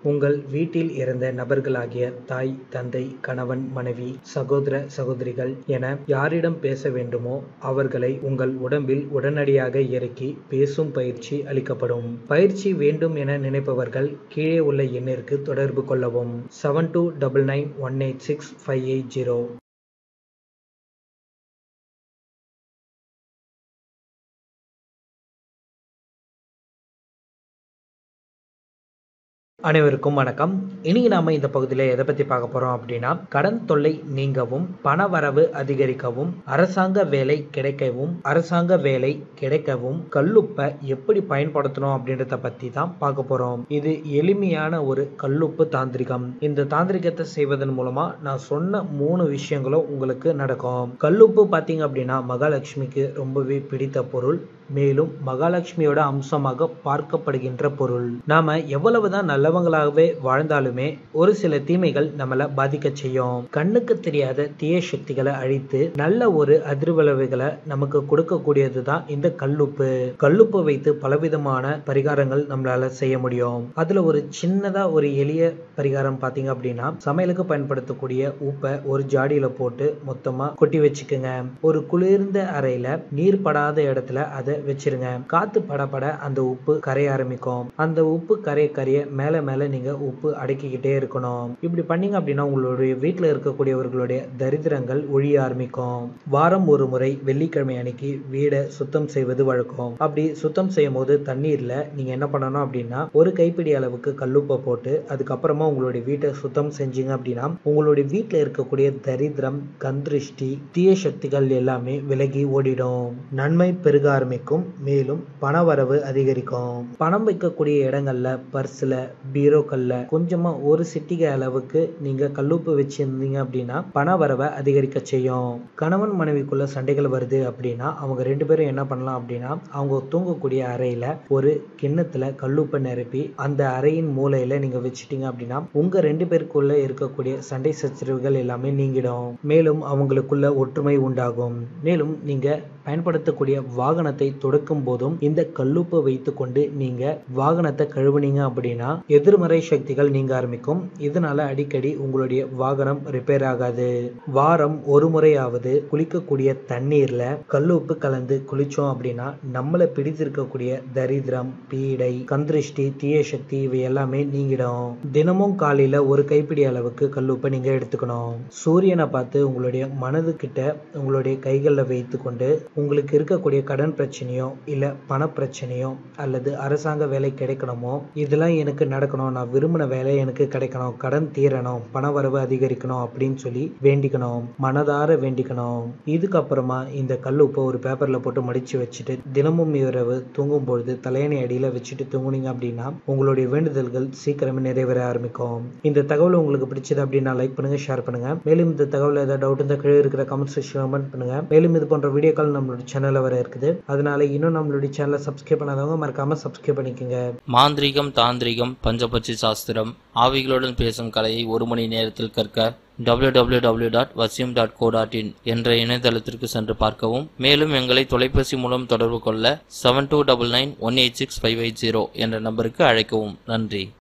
உங்கள் வீட்டில் இறந்த நபர்களாகிய தாய் தந்தை கணவன் மனைவி சகோதர சகோதரிகள் என யாரிடம் பேச வேண்டுமோ அவர்களை உங்கள் உடம்பில் உடனடியாக இறக்கி பேசும் பயிற்சி அளிக்கப்படும் பயிற்சி வேண்டும் என நினைப்பவர்கள் கீழே உள்ள எண்ணிற்கு தொடர்பு கொள்ளவும் seven two double nine one eight six five eight zero அனைவருக்கும் வணக்கம் இன்னைக்கு நாம இந்த பகுதியில் எதை பத்தி பார்க்க போறோம் அப்படின்னா கடன் தொல்லை நீங்கவும் பண வரவு அதிகரிக்கவும் அரசாங்க வேலை கிடைக்கவும் அரசாங்க வேலை கிடைக்கவும் கல்லுப்பை எப்படி பயன்படுத்தணும் அப்படின்றத பத்தி தான் பார்க்க போறோம் இது எளிமையான ஒரு கல்லுப்பு தாந்திரிகம் இந்த தாந்திரிகத்தை செய்வதன் மூலமா நான் சொன்ன மூணு விஷயங்களும் உங்களுக்கு நடக்கும் கல்லுப்பு பாத்தீங்க அப்படின்னா மகாலட்சுமிக்கு ரொம்பவே பிடித்த பொருள் மேலும் மகாலட்சுமியோட அம்சமாக பார்க்கப்படுகின்ற பொருள் நாம எவ்வளவுதான் நல்லவங்களாகவே வாழ்ந்தாலுமே ஒரு சில தீமைகள் நம்மளை பாதிக்க செய்யும் கண்ணுக்கு தெரியாத தீய சக்திகளை அழித்து நல்ல ஒரு அதிர்வளவுகளை நமக்கு கொடுக்கக்கூடியது தான் இந்த கல்லுப்பு கல்லுப்பு வைத்து பலவிதமான பரிகாரங்கள் நம்மளால செய்ய முடியும் அதுல ஒரு சின்னதா ஒரு எளிய பரிகாரம் பாத்தீங்க அப்படின்னா சமையலுக்கு பயன்படுத்தக்கூடிய உப்பை ஒரு ஜாடியில போட்டு மொத்தமா கொட்டி வச்சுக்கோங்க ஒரு குளிர்ந்த அறையில நீர் படாத இடத்துல அதை வச்சிருங்க காத்து படப்பட அந்த உப்பு கரைய ஆரம்பிக்கும் அந்த உப்பு கரைய கரைய மேல மேல நீங்க உப்பு அடக்கிக்கிட்டே இருக்கணும் இப்படி பண்ணீங்க அப்படின்னா உங்களுடைய வீட்டுல இருக்கக்கூடியவர்களுடைய தரித்திரங்கள் ஒழிய ஆரம்பிக்கும் வாரம் ஒரு முறை வெள்ளிக்கிழமை அன்னைக்கு வீடை சுத்தம் செய்வது வழக்கம் அப்படி சுத்தம் செய்யும் போது தண்ணீர்ல நீங்க என்ன பண்ணணும் அப்படின்னா ஒரு கைப்பிடி அளவுக்கு கல்லுப்பை போட்டு அதுக்கப்புறமா உங்களுடைய வீட்டை சுத்தம் செஞ்சீங்க அப்படின்னா உங்களுடைய வீட்டுல இருக்கக்கூடிய தரித்திரம் கந்திருஷ்டி தீய சக்திகள் எல்லாமே விலகி ஓடிடும் நன்மை பெருக ஆரம்பிக்கும் மேலும் பணவரவு அதிகரிக்கும் பணம் வைக்கக்கூடிய இடங்கள்ல பர்ஸ்ல பீரோக்கள்ல கொஞ்சமா ஒரு சிட்டிகை அளவுக்கு நீங்க கல்லுப்பு வச்சிருந்தீங்க அப்படின்னா பண வரவை அதிகரிக்க செய்யும் கணவன் மனைவிக்குள்ள சண்டைகள் வருது அப்படின்னா அவங்க ரெண்டு பேரும் என்ன பண்ணலாம் அப்படின்னா அவங்க தூங்கக்கூடிய அறையில ஒரு கிண்ணத்துல கல்லுப்பை நிரப்பி அந்த அறையின் மூலையில நீங்க வச்சிட்டீங்க அப்படின்னா உங்க ரெண்டு பேருக்குள்ள இருக்கக்கூடிய சண்டை சச்சரவுகள் எல்லாமே நீங்கிடும் மேலும் அவங்களுக்குள்ள ஒற்றுமை உண்டாகும் மேலும் நீங்க பயன்படுத்தக்கூடிய வாகனத்தை தொடக்கும் போதும் இந்த கல்லுப்பை வைத்துக்கொண்டு நீங்க வாகனத்தை கழுவுனீங்க அப்படின்னா எதிர்மறை சக்திகள் நீங்க ஆரம்பிக்கும் இதனால அடிக்கடி உங்களுடைய வாகனம் ரிப்பேர் ஆகாது வாரம் ஒரு முறையாவது குளிக்கக்கூடிய தண்ணீர்ல கல்லுப்பு கலந்து குளிச்சோம் அப்படின்னா நம்மளை பிடித்திருக்கக்கூடிய தரித்திரம் பீடை கந்திருஷ்டி தீய சக்தி இவை எல்லாமே நீங்கிடும் தினமும் காலையில ஒரு கைப்பிடி அளவுக்கு கல்லுப்பை நீங்க எடுத்துக்கணும் சூரியனை பார்த்து உங்களுடைய மனது கிட்ட உங்களுடைய கைகளில் வைத்து கொண்டு உங்களுக்கு இருக்கக்கூடிய கடன் பிரச்சனையோ இல்ல பண பிரச்சனையோ அல்லது அரசாங்க வேலை கிடைக்கணுமோ இதெல்லாம் எனக்கு நடக்கணும் நான் விரும்பின வேலை எனக்கு கிடைக்கணும் கடன் தீரணும் பண வரவு அதிகரிக்கணும் அப்படின்னு சொல்லி வேண்டிக்கணும் மனதார வேண்டிக்கணும் இதுக்கப்புறமா இந்த கல்லுப்பை ஒரு பேப்பர்ல போட்டு மடிச்சு வச்சுட்டு தினமும் இரவு தூங்கும் பொழுது தலையணை அடியில வச்சுட்டு தூங்குனீங்க அப்படின்னா உங்களுடைய வேண்டுதல்கள் சீக்கிரமே நிறைவேற ஆரம்பிக்கும் இந்த தகவல் உங்களுக்கு பிடிச்சது அப்படின்னா லைக் பண்ணுங்க ஷேர் பண்ணுங்க மேலும் இந்த தகவல் ஏதாவது டவுட் இருந்தால் கீழே இருக்கிற கமெண்ட் செக்ஷன் கமெண்ட் பண்ணுங்க மேலும் இது போன்ற வீடியோக்கள் நம்மளோட சேனல்ல வர இருக்குது அதனால இன்னும் நம்மளுடைய சேனலை சப்ஸ்கிரைப் பண்ணாதவங்க மறக்காம சப்ஸ்கிரைப் பண்ணிக்கோங்க மாந்திரிகம் தாந்திரிகம் பஞ்சபட்சி சாஸ்திரம் ஆவிகளுடன் பேசும் கலையை ஒரு மணி நேரத்தில் கற்க www.vasyum.co.in டாட் வசியம் டாட் கோ டாட் இன் என்ற இணையதளத்திற்கு சென்று பார்க்கவும் மேலும் எங்களை தொலைபேசி மூலம் தொடர்பு கொள்ள seven two double nine one eight six five eight zero என்ற நம்பருக்கு அழைக்கவும் நன்றி